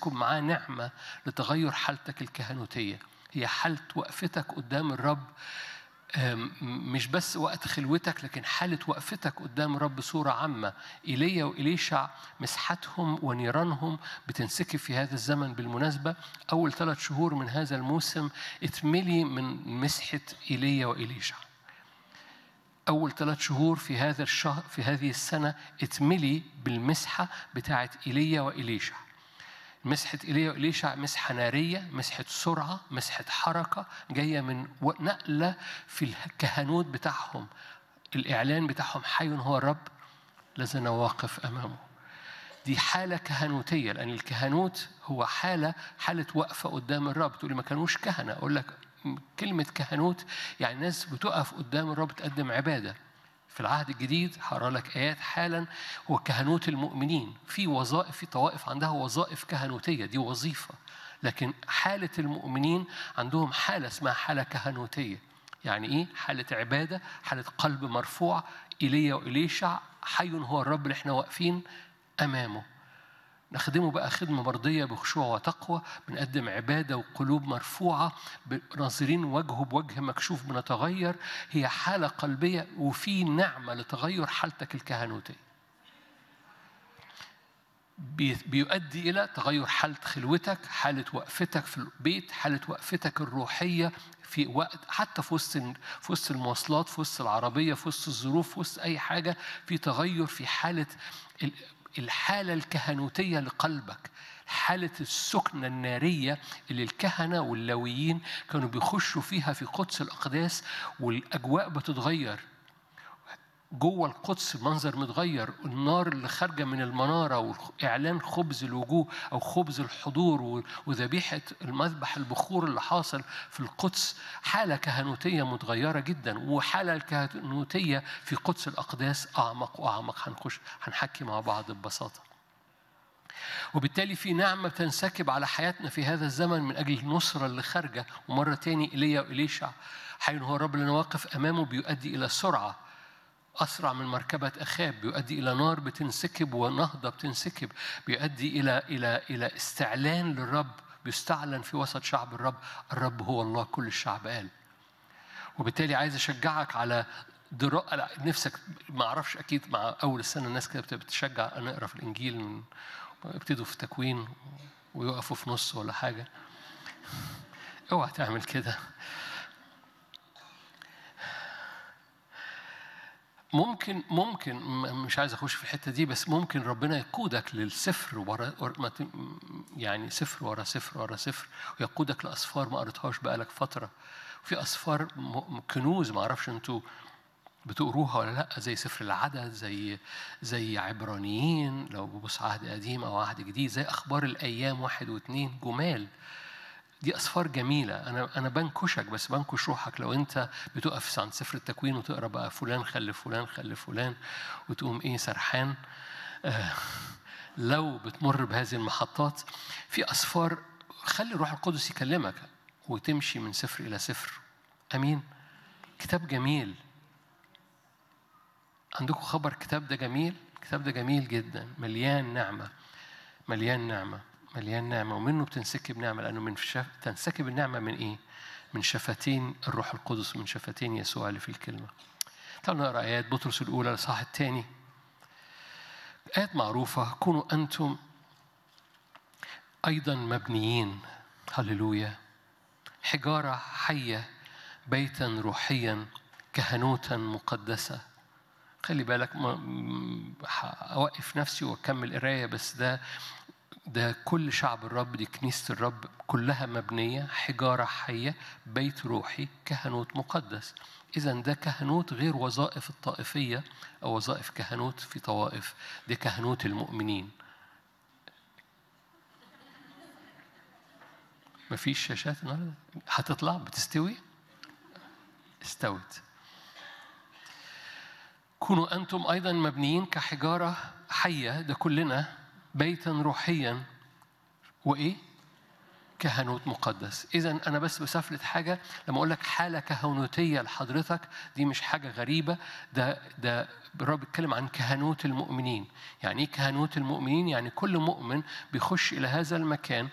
تسكب معاه نعمة لتغير حالتك الكهنوتية هي حالة وقفتك قدام الرب آم، مش بس وقت خلوتك لكن حالة وقفتك قدام الرب بصورة عامة إيليا وإليشع مسحتهم ونيرانهم بتنسكب في هذا الزمن بالمناسبة أول ثلاث شهور من هذا الموسم اتملي من مسحة إيليا وإليشع أول ثلاث شهور في هذا الشهر في هذه السنة اتملي بالمسحة بتاعة إيليا وإليشع مسحة إيليا وإليشع مسحة نارية مسحة سرعة مسحة حركة جاية من و- نقلة في الكهنوت بتاعهم الإعلان بتاعهم حي هو الرب لازم واقف أمامه دي حالة كهنوتية لأن الكهنوت هو حالة حالة وقفة قدام الرب تقولي ما كانوش كهنة أقول لك كلمة كهنوت يعني ناس بتقف قدام الرب تقدم عبادة في العهد الجديد هقرا لك آيات حالا هو كهنوت المؤمنين في وظائف في طوائف عندها وظائف كهنوتية دي وظيفة لكن حالة المؤمنين عندهم حالة اسمها حالة كهنوتية يعني إيه؟ حالة عبادة حالة قلب مرفوع إيليا وإليشع حي هو الرب اللي احنا واقفين أمامه نخدمه بقى خدمة مرضية بخشوع وتقوى بنقدم عبادة وقلوب مرفوعة ناظرين وجهه بوجه مكشوف بنتغير هي حالة قلبية وفي نعمة لتغير حالتك الكهنوتية بي- بيؤدي إلى تغير حالة خلوتك حالة وقفتك في البيت حالة وقفتك الروحية في وقت حتى في وسط في وسط المواصلات في وسط العربية في وسط الظروف في وسط أي حاجة في تغير في حالة ال- الحالة الكهنوتية لقلبك حالة السكنة النارية اللي الكهنة واللاويين كانوا بيخشوا فيها في قدس الأقداس والأجواء بتتغير جوه القدس المنظر متغير النار اللي خارجه من المناره واعلان خبز الوجوه او خبز الحضور و- وذبيحه المذبح البخور اللي حاصل في القدس حاله كهنوتيه متغيره جدا وحاله الكهنوتيه في قدس الاقداس اعمق واعمق هنخش هنحكي مع بعض ببساطه وبالتالي في نعمة بتنسكب على حياتنا في هذا الزمن من أجل النصرة اللي خارجة ومرة تاني إيليا وإليشع حي هو الرب اللي أنا واقف أمامه بيؤدي إلى سرعة أسرع من مركبة أخاب بيؤدي إلى نار بتنسكب ونهضة بتنسكب بيؤدي إلى إلى إلى استعلان للرب بيستعلن في وسط شعب الرب الرب هو الله كل الشعب قال وبالتالي عايز أشجعك على درا... نفسك ما أعرفش أكيد مع أول السنة الناس كده بتبقى بتشجع نقرا في الإنجيل من يبتدوا في تكوين ويقفوا في نص ولا حاجة اوعى تعمل كده ممكن ممكن م- مش عايز اخش في الحته دي بس ممكن ربنا يقودك للسفر ورا ورا- ما ت- يعني سفر ورا سفر ورا سفر ويقودك لاسفار ما قريتهاش بقالك فتره وفي اسفار م- كنوز ما اعرفش انتوا بتقروها ولا لا زي سفر العدد زي زي عبرانيين لو ببص عهد قديم او عهد جديد زي اخبار الايام واحد واثنين جمال دي اسفار جميله انا انا بنكشك بس بنكش روحك لو انت بتقف عند سفر التكوين وتقرا بقى فلان خلف فلان خلف فلان وتقوم ايه سرحان آه لو بتمر بهذه المحطات في اسفار خلي الروح القدس يكلمك وتمشي من سفر الى سفر امين كتاب جميل عندكم خبر كتاب ده جميل الكتاب ده جميل جدا مليان نعمه مليان نعمه مليان نعمة ومنه بتنسكب نعمة لأنه من شف... تنسكب النعمة من إيه؟ من شفتين الروح القدس من شفتين يسوع اللي في الكلمة. تعالوا نقرأ آيات بطرس الأولى الإصحاح الثاني. آيات معروفة كونوا أنتم أيضا مبنيين هللويا حجارة حية بيتا روحيا كهنوتا مقدسة خلي بالك ما أوقف نفسي وأكمل قراية بس ده ده كل شعب الرب دي كنيسة الرب كلها مبنية حجارة حية بيت روحي كهنوت مقدس إذا ده كهنوت غير وظائف الطائفية أو وظائف كهنوت في طوائف دي كهنوت المؤمنين مفيش شاشات النهارده هتطلع بتستوي استوت كونوا أنتم أيضا مبنيين كحجارة حية ده كلنا بيتا روحيا وإيه؟ كهنوت مقدس إذا أنا بس بسفلت حاجة لما أقول لك حالة كهنوتية لحضرتك دي مش حاجة غريبة ده ده الرب بيتكلم عن كهنوت المؤمنين يعني إيه كهنوت المؤمنين يعني كل مؤمن بيخش إلى هذا المكان